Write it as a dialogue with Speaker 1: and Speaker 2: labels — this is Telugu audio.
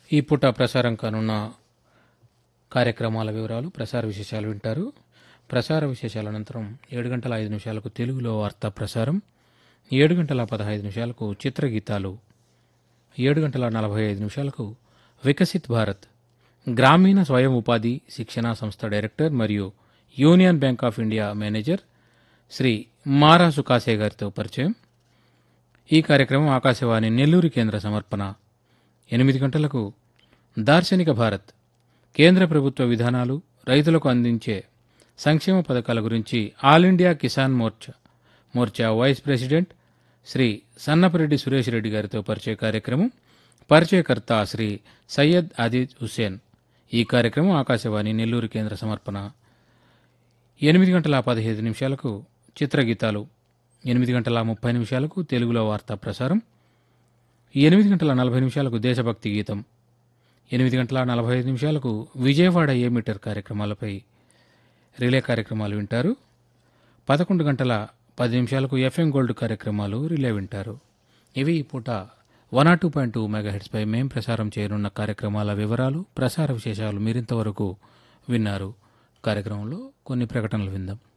Speaker 1: ఈ పూట ప్రసారం కానున్న కార్యక్రమాల వివరాలు ప్రసార విశేషాలు వింటారు ప్రసార విశేషాల అనంతరం ఏడు గంటల ఐదు నిమిషాలకు తెలుగులో వార్తా ప్రసారం ఏడు గంటల పదహైదు నిమిషాలకు చిత్రగీతాలు ఏడు గంటల నలభై ఐదు నిమిషాలకు వికసిత్ భారత్ గ్రామీణ స్వయం ఉపాధి శిక్షణా సంస్థ డైరెక్టర్ మరియు union bank of India manager Shri Mara Sukase గారితో పరిచయం ఈ కార్యక్రమం ఆకాశవాణి నెల్లూరు కేంద్ర సమర్పణ ఎనిమిది గంటలకు దార్శనిక భారత్ కేంద్ర ప్రభుత్వ విధానాలు రైతులకు అందించే సంక్షేమ పథకాల గురించి all India Kisan Morcha Morcha vice president Shri Sannapareddy Suresh Reddy గారితో పరిచయ కార్యక్రమం పరిచయకర్త శ్రీ సయ్యద్ ఆదిద్ హుస్సేన్ ఈ కార్యక్రమం ఆకాశవాణి నెల్లూరు కేంద్ర సమర్పణ ఎనిమిది గంటల పదిహేను నిమిషాలకు చిత్రగీతాలు ఎనిమిది గంటల ముప్పై నిమిషాలకు తెలుగులో వార్తా ప్రసారం ఎనిమిది గంటల నలభై నిమిషాలకు దేశభక్తి గీతం ఎనిమిది గంటల నలభై ఐదు నిమిషాలకు విజయవాడ ఏ మీటర్ కార్యక్రమాలపై రిలే కార్యక్రమాలు వింటారు పదకొండు గంటల పది నిమిషాలకు ఎఫ్ఎం గోల్డ్ కార్యక్రమాలు రిలే వింటారు ఇవి ఈ పూట one or two point two మెగాహెడ్స్పై మేం ప్రసారం చేయనున్న కార్యక్రమాల వివరాలు ప్రసార విశేషాలు మీరింతవరకు విన్నారు కార్యక్రమంలో కొన్ని ప్రకటనలు విందాం